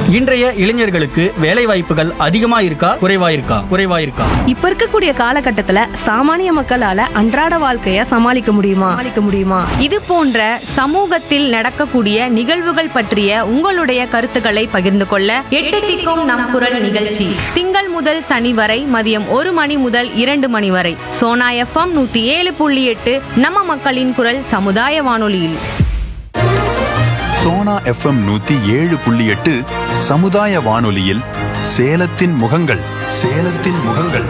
இன்றைய இளைஞர்களுக்கு வேலை வாய்ப்புகள் அதிகமா இருக்கா குறைவா இருக்கா குறைவா இருக்கா இப்ப இருக்கக்கூடிய காலகட்டத்துல சாமானிய மக்களால அன்றாட வாழ்க்கைய சமாளிக்க முடியுமா சமாளிக்க முடியுமா இது போன்ற சமூகத்தில் நடக்கக்கூடிய நிகழ்வுகள் பற்றிய உங்களுடைய கருத்துக்களை பகிர்ந்து கொள்ள எட்டு திக்கும் நம் குரல் நிகழ்ச்சி திங்கள் முதல் சனி வரை மதியம் ஒரு மணி முதல் இரண்டு மணி வரை சோனா எஃப்எம் நூத்தி ஏழு புள்ளி எட்டு நம்ம மக்களின் குரல் சமுதாய வானொலியில் சோனா எஃப்எம் நூத்தி ஏழு புள்ளி எட்டு சமுதாய வானொலியில் சேலத்தின் முகங்கள் சேலத்தின் முகங்கள்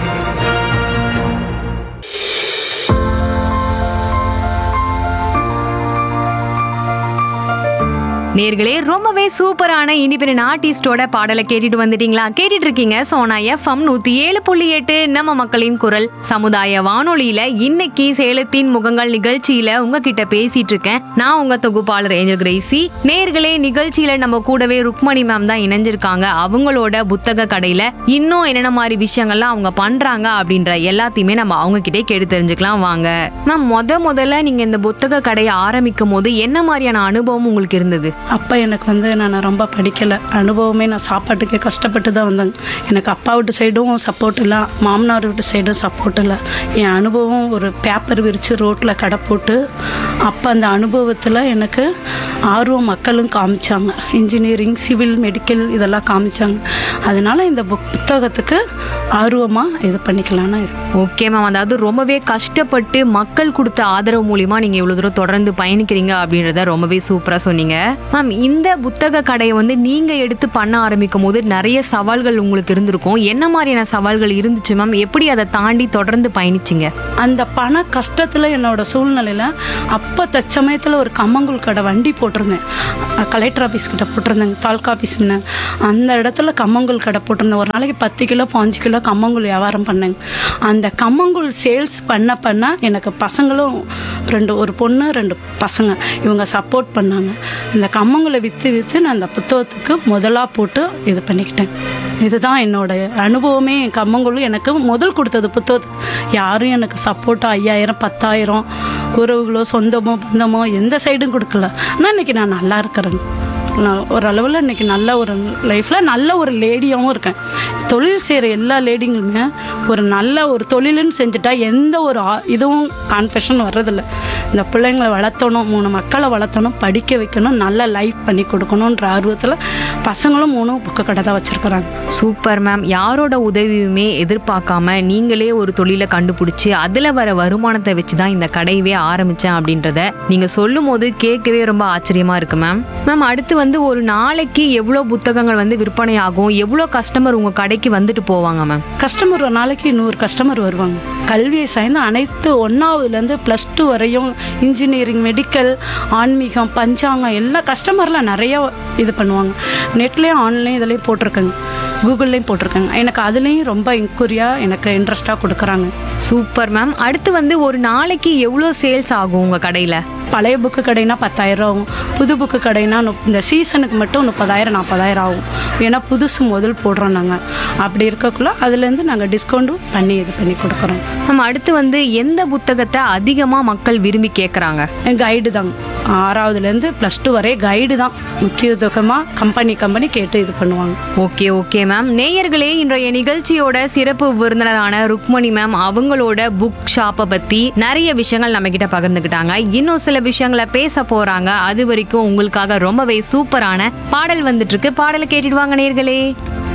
நேர்களே ரொம்பவே சூப்பரான இண்டிபெண்டன்ட் ஆர்டிஸ்டோட பாடலை கேட்டுட்டு வந்துட்டீங்களா கேட்டுட்டு இருக்கீங்க சோனா எஃப்எம் நூத்தி ஏழு புள்ளி எட்டு நம்ம மக்களின் குரல் சமுதாய வானொலியில இன்னைக்கு சேலத்தின் முகங்கள் நிகழ்ச்சியில உங்ககிட்ட பேசிட்டு இருக்கேன் நான் உங்க தொகுப்பாளர் ஏஞ்சல் கிரேசி நேர்களே நிகழ்ச்சியில நம்ம கூடவே ருக்மணி மேம் தான் இணைஞ்சிருக்காங்க அவங்களோட புத்தக கடையில இன்னும் என்னென்ன மாதிரி விஷயங்கள்லாம் அவங்க பண்றாங்க அப்படின்ற எல்லாத்தையுமே நம்ம அவங்க கிட்டே கேட்டு தெரிஞ்சுக்கலாம் வாங்க மேம் முத முதல்ல நீங்க இந்த புத்தக கடையை ஆரம்பிக்கும் போது என்ன மாதிரியான அனுபவம் உங்களுக்கு இருந்தது அப்பா எனக்கு வந்து நான் ரொம்ப படிக்கலை அனுபவமே நான் சாப்பாட்டுக்கே கஷ்டப்பட்டு தான் வந்தேங்க எனக்கு அப்பா வீட்டு சைடும் சப்போர்ட் இல்லை மாமனார் வீட்டு சைடும் சப்போர்ட் இல்லை என் அனுபவம் ஒரு பேப்பர் விரித்து ரோட்டில் கடை போட்டு அப்போ அந்த அனுபவத்தில் எனக்கு ஆர்வம் மக்களும் காமிச்சாங்க இன்ஜினியரிங் சிவில் மெடிக்கல் இதெல்லாம் காமிச்சாங்க அதனால இந்த புக் புத்தகத்துக்கு ஆர்வமாக இது பண்ணிக்கலான்னு இருக்கு ஓகே மேம் அதாவது ரொம்பவே கஷ்டப்பட்டு மக்கள் கொடுத்த ஆதரவு மூலியமா நீங்க இவ்வளவு தூரம் தொடர்ந்து பயணிக்கிறீங்க அப்படின்றத ரொம்பவே சூப்பரா சொன்னீங்க மேம் இந்த புத்தக கடையை வந்து நீங்க எடுத்து பண்ண ஆரம்பிக்கும் போது நிறைய சவால்கள் உங்களுக்கு இருந்திருக்கும் என்ன மாதிரியான சவால்கள் இருந்துச்சு மேம் எப்படி அதை தாண்டி தொடர்ந்து பயணிச்சீங்க அந்த பண கஷ்டத்தில் என்னோட சூழ்நிலையில் அப்போ தற்சமயத்தில் ஒரு கம்மங்கூழ் கடை வண்டி போட்டிருந்தேன் அஹ் கலெக்டர் ஆஃபீஸ் கிட்ட போட்டிருந்தேங்க தாலுக்கா ஆஃபீஸ் முன்ன. அந்த இடத்துல கம்மங்கூழ் கடை போட்டிருந்தேன் ஒரு நாளைக்கு பத்து கிலோ பாஞ்சு கிலோ கம்மங்கூழ் வியாபாரம் பண்ணேங்க அந்த கம்மங்கூழ் சேல்ஸ் பண்ண பண்ண எனக்கு பசங்களும் ரெண்டு ஒரு பொண்ணு ரெண்டு பசங்க இவங்க சப்போர்ட் பண்ணாங்க இந்த கம்மங்கூழை விற்று விற்று நான் அந்த புத்தகத்துக்கு முதலாக போட்டு இது பண்ணிக்கிட்டேன் இதுதான் என்னோட அனுபவமே என் கம்மங்கூழ் எனக்கு முதல் கொடுத்தது புத்தகத்துக்கு யாரும் எனக்கு சப்போர்ட்டா ஐயாயிரம் பத்தாயிரம் உறவுகளோ சொந்தமோ பந்தமோ எந்த சைடும் கொடுக்கல ஆனால் இன்னைக்கு நான் நல்லா இருக்கிறேன் நான் ஓரளவில் இன்னைக்கு நல்ல ஒரு லைஃப்பில் நல்ல ஒரு லேடியாகவும் இருக்கேன் தொழில் செய்கிற எல்லா லேடிங்களுமே ஒரு நல்ல ஒரு தொழிலுன்னு செஞ்சுட்டா எந்த ஒரு ஆ- இதுவும் கான்ஃபெஷன் வர்றதில்ல இந்த பிள்ளைங்களை வளர்த்தணும் மூணு மக்களை வளர்த்தணும் படிக்க வைக்கணும் நல்ல லைஃப் பண்ணி கொடுக்கணுன்ற ஆர்வத்தில் பசங்களும் மூணு புக்கு கடை தான் வச்சுருக்குறாங்க சூப்பர் மேம் யாரோட உதவியுமே எதிர்பார்க்காம நீங்களே ஒரு தொழிலை கண்டுபிடிச்சு அதுல வர வருமானத்தை வச்சு தான் இந்த கடையவே ஆரம்பிச்சேன் அப்படின்றத நீங்க சொல்லும் போது கேட்கவே ரொம்ப ஆச்சரியமா இருக்கு மேம் மேம் அடுத்து வந்து ஒரு நாளைக்கு எவ்வளவு புத்தகங்கள் வந்து விற்பனை ஆகும் எவ்வளவு கஸ்டமர் உங்க கடைக்கு வந்துட்டு போவாங்க மேம் கஸ்டமர் ஒரு நாளைக்கு நூறு கஸ்டமர் வருவாங்க கல்வியை சார்ந்து அனைத்து ஒன்றாவதுலேருந்து ப்ளஸ் டூ வரையும் இன்ஜினியரிங் மெடிக்கல் ஆன்மீகம் பஞ்சாங்கம் எல்லா கஸ்டமர்லாம் நிறைய இது பண்ணுவாங்க நெட்லேயும் ஆன்லைன் இதுலேயும் போட்டிருக்காங்க கூகுள்லேயும் போட்டிருக்காங்க எனக்கு அதுலேயும் ரொம்ப இன்குரியாக எனக்கு இன்ட்ரெஸ்டாக கொடுக்குறாங்க சூப்பர் மேம் அடுத்து வந்து ஒரு நாளைக்கு எவ்வளவு சேல்ஸ் ஆகும் உங்க கடையில பழைய புக்கு கடைனா பத்தாயிரம் ஆகும் புது புக்கு கடைனா நுப்- இந்த சீசனுக்கு மட்டும் முப்பதாயிரம் நாற்பதாயிரம் ஆகும் ஏன்னா புதுசு முதல் போடுறோம் நாங்கள் அப்படி இருக்கக்குள்ள அதுலேருந்து நாங்கள் டிஸ்கவுண்ட்டும் பண்ணி இது பண்ணி கொடுக்குறோம் மேம் அடுத்து வந்து எந்த புத்தகத்தை அதிகமா மக்கள் விரும்பி கேட்கறாங்க கைடு தாங்க ஆறாவதுலேருந்து ப்ளஸ் டூ வரை கைடு தான் முக்கியத்துவமாக கம்பெனி கம்பெனி கேட்டு இது பண்ணுவாங்க ஓகே ஓகே மேம் நேயர்களே இன்றைய நிகழ்ச்சியோட சிறப்பு விருந்தினரான ருக்மணி மேம் அவங்களோட புக் ஷாப்பை பத்தி நிறைய விஷயங்கள் நம்ம கிட்ட பகிர்ந்துக்கிட்டாங்க இன்னும் சில விஷயங்களை பேச போறாங்க அது வரைக்கும் உங்களுக்காக ரொம்பவே சூப்பரான பாடல் வந்துட்டு இருக்கு பாடலை கேட்டுட்டு வாங்க நேயர்களே